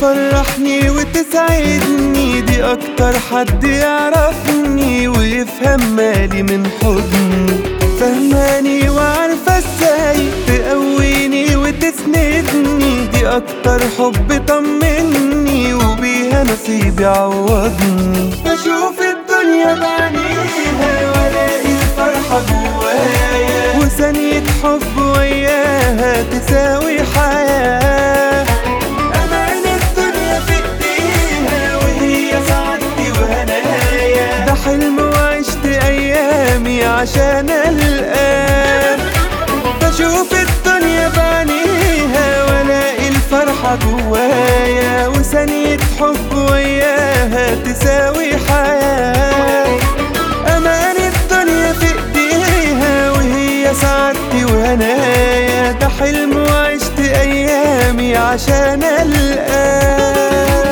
تفرحني وتسعدني دي اكتر حد يعرفني ويفهم مالي من حضني فهماني وعارفة ازاي تقويني وتسندني دي اكتر حب طمني وبيها نصيبي عوضني بشوف الدنيا بعينيها والاقي الفرحة جوايا وثانية حب وياها تساوي حياة أمان الدنيا في ايديها وهي سعادتي وهنايا ده حلم وعشت أيامي عشان ألقاه بشوف الدنيا بعينيها والاقي الفرحة جوايا وثانية حب وياها تساوي حياة أمان الدنيا في ايديها وهي سعادتي وهنايا ده حلم وعشت أيامي عشان ألقاه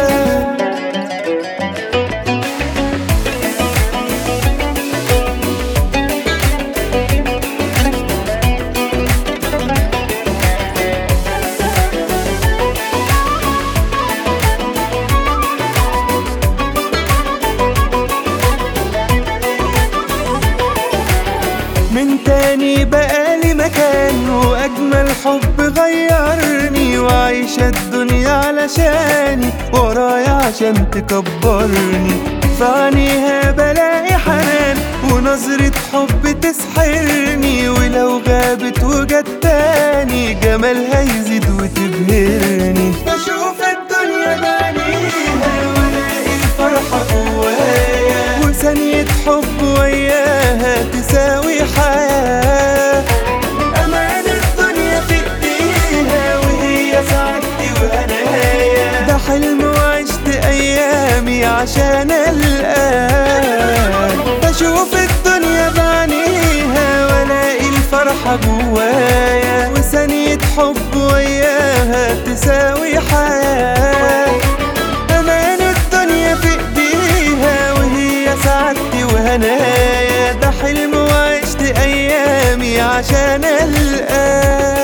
من تاني بقالي مكان وأجمل حب غيرني وعايشة الدنيا علشاني ورايا عشان تكبرني في عينيها بلاقي حنان ونظرة حب تسحرني ولو غابت وجت تاني جمالها يزيد وتبهرني بشوف الدنيا بعينيها والاقي الفرحة جوايا وثانية حب وياها تساوي حياة أمان الدنيا في ايديها وهي سعادتي وهنايا ده حلم وعشت أيامي عشان ألقاه بشوف الدنيا بعينيها والاقي الفرحة جوايا وثانية حب وياها تساوي حياة أمان الدنيا في ايديها وهي سعادتي وهنايا ده حلم وعشت أيامي عشان ألقاه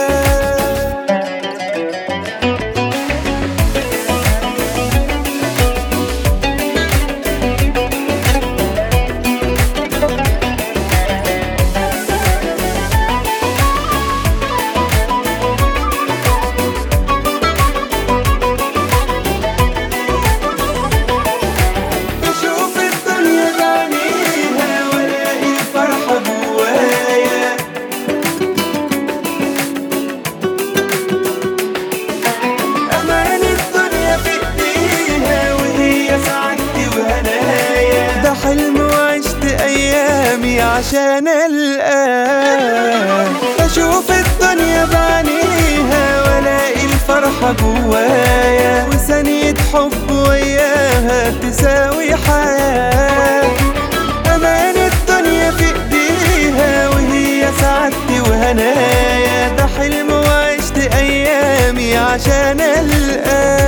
بشوف الدنيا بعينيها والاقي الفرحة جوايا أمان الدنيا في ايديها وهي سعادتي وهنايا ده حلم وعشت أيامي عشان ألقاه بشوف الدنيا بعينيها والاقي الفرحة جوايا وثانية حب وياها تساوي حياة أمان الدنيا في ايديها وهي سعادتي وهنايا ده حلم وعشت أيامي عشان ألقاه